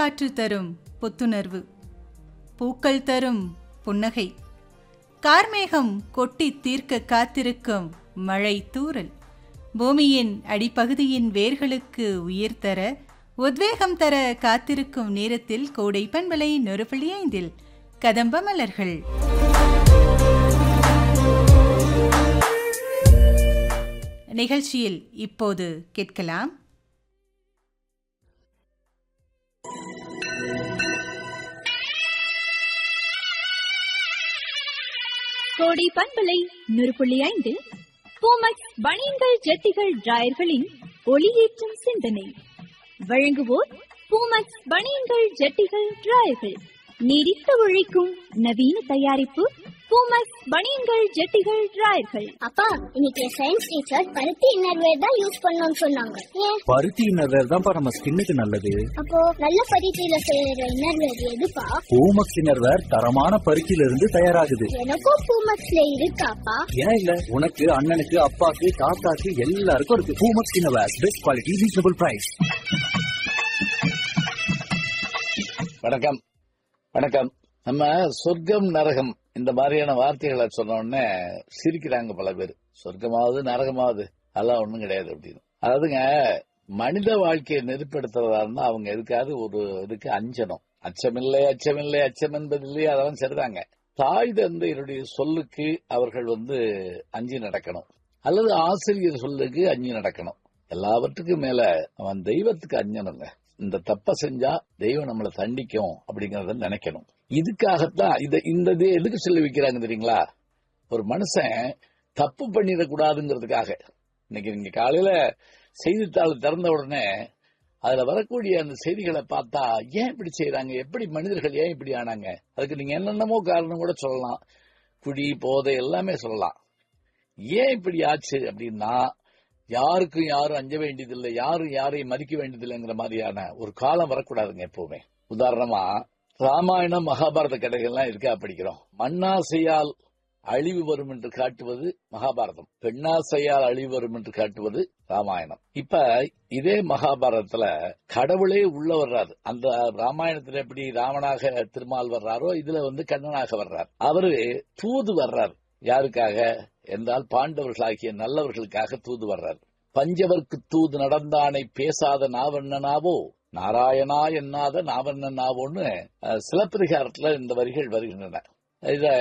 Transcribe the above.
பூங்காற்று தரும் புத்துணர்வு பூக்கள் தரும் புன்னகை கார்மேகம் கொட்டி தீர்க்க காத்திருக்கும் மழை தூறல் பூமியின் அடிப்பகுதியின் வேர்களுக்கு உயிர் தர உத்வேகம் தர காத்திருக்கும் நேரத்தில் கோடை பண்பலை நொறுபள்ளி ஐந்தில் கதம்ப மலர்கள் நிகழ்ச்சியில் இப்போது கேட்கலாம் கோடை பண்பலை நூறு புள்ளி ஐந்து பூமக்ஸ் பனியன்கள் ஜெட்டிகள் டிராயர்களின் ஒளியேற்றும் சிந்தனை வழங்குவோர் பூமக்ஸ் பனியன்கள் ஜெட்டிகள் டிராயர்கள் நீடித்து உழைக்கும் நவீன தயாரிப்பு பூமக்ஸ் பனியன்கள் ஜெட்டிகள் டிராயர்கள் அப்பா இன்னைக்கு சயின்ஸ் டீச்சர் பருத்தி இன்னர்வேர் தான் யூஸ் பண்ணணும்னு சொன்னாங்க ஏன் பருத்தி இன்னர்வேர் தான்ப்பா நம்ம ஸ்கின்னுக்கு நல்லது அப்போ நல்ல பருத்தியில செய்யற இன்னர்வேர் எதுப்பா பூமக்ஸ் இன்னர்வேர் தரமான பருத்தியில இருந்து தயாராகுது எனக்கும் பூமக்ஸ்ல இருக்காப்பா ஏன் இல்ல உனக்கு அண்ணனுக்கு அப்பாக்கு தாத்தாக்கு எல்லாருக்கும் இருக்கு Poomex innerwear best quality reasonable price வணக்கம் வணக்கம் நம்ம சொர்க்கம் நரகம் இந்த மாதிரியான வார்த்தைகளை சொன்ன உடனே சிரிக்கிறாங்க பல பேர் சொர்க்கமாவது நரகமாவது அதெல்லாம் ஒண்ணும் கிடையாது அப்படின்னு அதாவதுங்க மனித வாழ்க்கையை நெருப்படுத்துறதா இருந்தா அவங்க எதுக்காவது ஒரு இதுக்கு அஞ்சணும் அச்சமில்லை அச்சமில்லை அச்சம் என்பதில்லை அதெல்லாம் சரிதாங்க தாய் தந்தையருடைய சொல்லுக்கு அவர்கள் வந்து அஞ்சி நடக்கணும் அல்லது ஆசிரியர் சொல்லுக்கு அஞ்சி நடக்கணும் எல்லாவற்றுக்கும் மேல அவன் தெய்வத்துக்கு அஞ்சனுங்க இந்த தப்ப செஞ்சா தெய்வம் நம்மளை தண்டிக்கும் அப்படிங்கறத நினைக்கணும் இதுக்காகத்தான் இத இந்த இது எதுக்கு சொல்லி வைக்கிறாங்க தெரியுங்களா ஒரு மனுஷன் தப்பு பண்ணிடக்கூடாதுங்கிறதுக்காக இன்னைக்கு நீங்க காலையில செய்தித்தாள் திறந்த உடனே அதுல வரக்கூடிய அந்த செய்திகளை பார்த்தா ஏன் இப்படி செய்யறாங்க எப்படி மனிதர்கள் ஏன் இப்படி ஆனாங்க அதுக்கு நீங்க என்னென்னமோ காரணம் கூட சொல்லலாம் குடி போதை எல்லாமே சொல்லலாம் ஏன் இப்படி ஆச்சு அப்படின்னா யாருக்கும் யாரும் அஞ்ச வேண்டியதில்லை யாரும் யாரையும் மதிக்க வேண்டியதில்லைங்கிற மாதிரியான ஒரு காலம் வரக்கூடாதுங்க எப்பவுமே உதாரணமா ராமாயணம் மகாபாரத கதைகள்லாம் இருக்கா படிக்கிறோம் மண்ணாசையால் அழிவு வரும் என்று காட்டுவது மகாபாரதம் பெண்ணாசையால் அழிவு வரும் என்று காட்டுவது ராமாயணம் இப்ப இதே மகாபாரதத்துல கடவுளே உள்ள வர்றாரு அந்த ராமாயணத்துல எப்படி ராமனாக திருமால் வர்றாரோ இதுல வந்து கண்ணனாக வர்றார் அவரு தூது வர்றார் யாருக்காக என்றால் பாண்டவர்களாகிய நல்லவர்களுக்காக தூது வர்றார் பஞ்சவர்க்கு தூது நடந்தானை பேசாத நாவண்ணனாவோ நாராயணா என்னாத நாவண்ணனாவோன்னு அஹ், சிலப்பதிகாரத்துல இந்த வரிகள் வருகின்றன இத